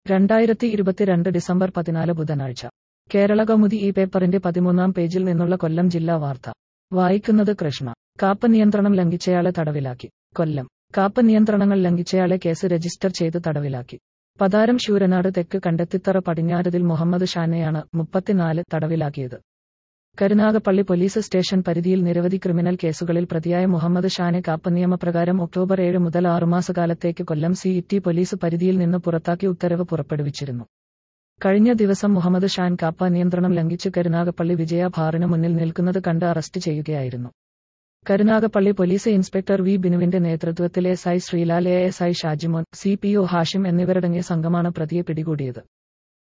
രണ്ടായിരത്തി ഇരുപത്തിരണ്ട് ഡിസംബർ പതിനാല് ബുധനാഴ്ച കേരള കൗമുദി ഈ പേപ്പറിന്റെ പതിമൂന്നാം പേജിൽ നിന്നുള്ള കൊല്ലം ജില്ലാ വാർത്ത വായിക്കുന്നത് കൃഷ്ണ കാപ്പ നിയന്ത്രണം ലംഘിച്ചയാളെ തടവിലാക്കി കൊല്ലം കാപ്പ നിയന്ത്രണങ്ങൾ ലംഘിച്ചയാളെ കേസ് രജിസ്റ്റർ ചെയ്ത് തടവിലാക്കി പതാരം ശൂരനാട് തെക്ക് കണ്ടെത്തിത്തറ പടിഞ്ഞാറതിൽ മുഹമ്മദ് ഷാനെയാണ് മുപ്പത്തിനാല് തടവിലാക്കിയത് കരുനാഗപ്പള്ളി പോലീസ് സ്റ്റേഷൻ പരിധിയിൽ നിരവധി ക്രിമിനൽ കേസുകളിൽ പ്രതിയായ മുഹമ്മദ് ഷാനെ കാപ്പ നിയമപ്രകാരം ഒക്ടോബർ ഏഴ് മുതൽ ആറുമാസകാലത്തേക്ക് കൊല്ലം സി ഇറ്റി പോലീസ് പരിധിയിൽ നിന്ന് പുറത്താക്കി ഉത്തരവ് പുറപ്പെടുവിച്ചിരുന്നു കഴിഞ്ഞ ദിവസം മുഹമ്മദ് ഷാൻ കാപ്പ നിയന്ത്രണം ലംഘിച്ച് കരുനാഗപ്പള്ളി വിജയ ഭാറിന് മുന്നിൽ നിൽക്കുന്നത് കണ്ട് അറസ്റ്റ് ചെയ്യുകയായിരുന്നു കരുനാഗപ്പള്ളി പോലീസ് ഇൻസ്പെക്ടർ വി ബിനുവിന്റെ നേതൃത്വത്തിൽ S I Sreelal A S I Shajimon C P O Hashim എന്നിവരടങ്ങിയ സംഘമാണ് പ്രതിയെ പിടികൂടിയത്